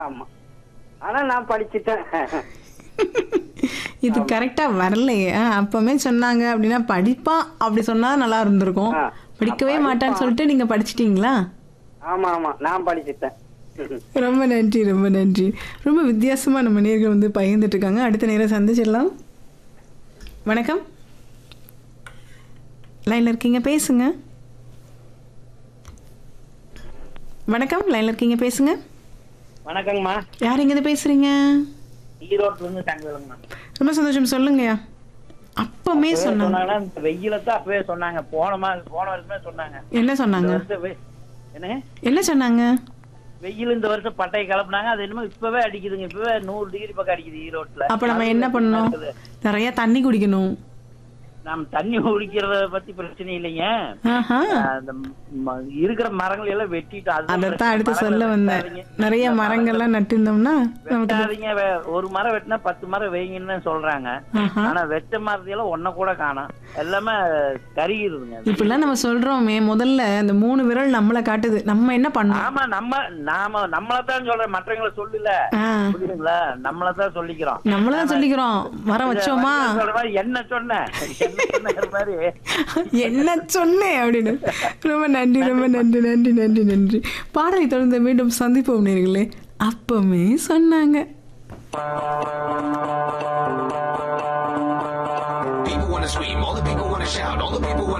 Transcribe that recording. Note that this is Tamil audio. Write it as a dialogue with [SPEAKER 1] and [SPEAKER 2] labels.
[SPEAKER 1] ஆமா ஆனா நான் படிச்சுட்டேன்
[SPEAKER 2] இது கரெக்டா வரலையே ஆ, அப்பவே சொன்னாங்க அப்படின்னா படிப்பான் அப்படி சொன்னா நல்லா இருந்திருக்கும்
[SPEAKER 1] ஆ,
[SPEAKER 2] படிக்கவே
[SPEAKER 1] படிப்பான்.
[SPEAKER 2] மாட்டான்னு சொல்லிட்டு நீங்க படிச்சிட்டீங்களா
[SPEAKER 1] ஆமா ஆமா நான் படிச்சுட்டேன்
[SPEAKER 2] ரொம்ப நன்றி ரொம்ப நன்றி ரொம்ப வித்தியாசமா நம்ம நேர்கள் வந்து பகிர்ந்துட்டு இருக்காங்க அடுத்த நேரம் சந்திச்சிடலாம் வணக்கம் லைன்ல இருக்கீங்க பேசுங்க வணக்கம் லைன்ல இருக்கீங்க பேசுங்க
[SPEAKER 1] வணக்கங்கம்மா
[SPEAKER 2] யார் இங்க பேசுறீங்க
[SPEAKER 1] ஈரோட்ல இருந்து தங்கவேலுங்கம்மா
[SPEAKER 2] ரொம்ப சந்தோஷம் சொல்லுங்கய்யா அப்பமே சொன்னாங்க
[SPEAKER 1] சொன்னாங்கன்னா இந்த வெயில தான் அப்பவே சொன்னாங்க போன மா போன வருஷமே சொன்னாங்க
[SPEAKER 2] என்ன
[SPEAKER 1] இந்த
[SPEAKER 2] சொன்னாங்க
[SPEAKER 1] வருஷம் வெ- என்னங்க
[SPEAKER 2] என்ன சொன்னாங்க
[SPEAKER 1] வெயில் இந்த வருஷம் பட்டை கிளப்புனாங்க அது என்னமோ இப்பவே அடிக்குதுங்க இப்பவே நூறு டிகிரி பக்கம் அடிக்குது ஈரோட்ல
[SPEAKER 2] அப்ப நம்ம என்ன பண்ணணும் நிறைய தண்ணி குடிக்கணும்
[SPEAKER 1] நம்ம தண்ணி குடிக்கிறத பத்தி பிரச்சனை இல்லைங்க
[SPEAKER 2] ஆஹா
[SPEAKER 1] அந்த ம- இருக்கிற மரங்கள் எல்லாம் வெட்டிட்டு அது
[SPEAKER 2] அதைத்தான் அடுத்து சொல்ல வந்தேன் நிறைய மரங்கள்லாம் நட்டிருந்தோம்னா நமக்கு
[SPEAKER 1] வெட்டாதீங்க வே- ஒரு மரம் வெட்டினா பத்து மரம் வைங்கன்னு சொல்றாங்க
[SPEAKER 2] ஆஹா
[SPEAKER 1] ஆனா வெச்ச மரத்தையெல்லாம் ஒன்ன கூட காணோம் எல்லாமே கருகிருதுங்க
[SPEAKER 2] இப்படிலாம் நம்ம சொல்றோமே முதல்ல அந்த மூணு விரல் நம்மளை காட்டுது நம்ம என்ன பண்ணோம்
[SPEAKER 1] ஆமா நம்ம நாம நம்மளத்தான் சொல்றேன் மற்றவங்களை சொல்லல
[SPEAKER 2] ஆ,
[SPEAKER 1] புரியுதுங்களா நம்மளதான் சொல்லிக்கிறோம்
[SPEAKER 2] நம்மளதான் சொல்லிக்கிறோம் மரம் வச்சோமா
[SPEAKER 1] சொல்ற மாதிரி என்ன சொன்ன என்ன சொன்ன மாதிரி
[SPEAKER 2] என்ன சொன்னேன் அப்படின்னு ரொம்ப நன்றி ரொம்ப நன்றி நன்றி நன்றி நன்றி பாடலை தொடர்ந்து மீண்டும் சந்திப்போம் நேர்களே அப்பமே சொன்னாங்க
[SPEAKER 3] People wanna scream, all the people wanna shout, all the people wanna